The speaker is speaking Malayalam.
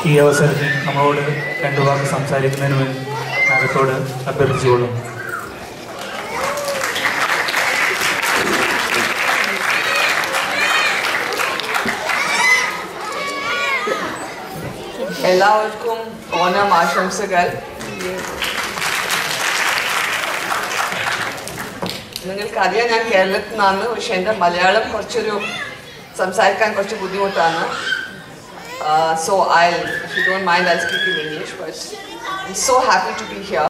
ഈ അവസരത്തിൽ നമ്മളോട് രണ്ടു വാക്ക് സംസാരിക്കുന്നതിന് വേണ്ടി മാഡത്തോട് അഭ്യർത്ഥിച്ചുകൊള്ളും എല്ലാവർക്കും ഓണം ആശംസകൾ നിങ്ങൾക്കറിയാം ഞാൻ കേരളത്തിൽ നിന്നാണ് പക്ഷെ എൻ്റെ മലയാളം കുറച്ചൊരു സംസാരിക്കാൻ കുറച്ച് ബുദ്ധിമുട്ടാണ് so I if you don't mind I speak in English but I so happy to be here